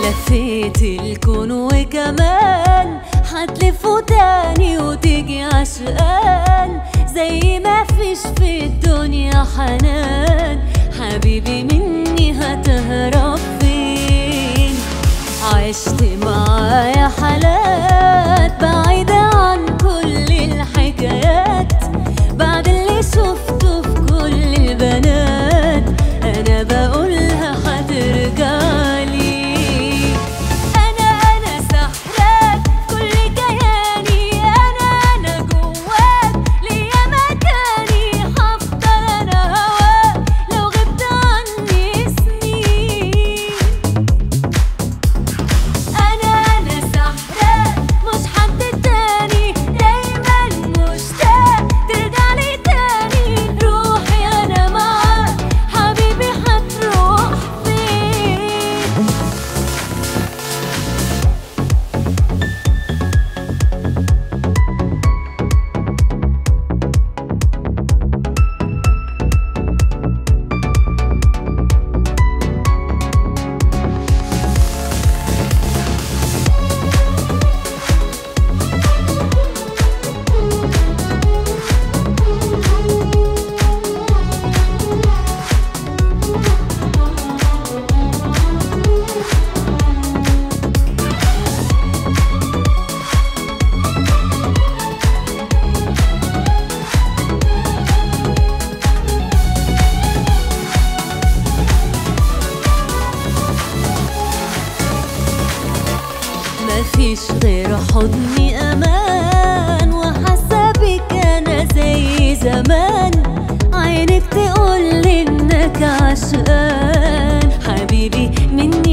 لفيت الكون وكمان هتلفه تاني وتيجي عشقان زي ما فيش في الدنيا حنان حبيبي مني هتهرب فين عشت معايا حالات بعيدة عن كل الحكايات بعد اللي شفته في كل البنات أنا بقولها هترجعلي أنا أنا سحراك كل كياني أنا أنا جواك ليا مكاني هفضل أنا هواك لو غبت عني سنين أنا أنا سحراك مش حد تاني دايما مشتاق ترجعلي تاني روحي أنا معاك حبيبي هتروح فين مفيش غير حضني امان وحاسه بيك انا زي زمان عينك تقول انك عشقان حبيبي مني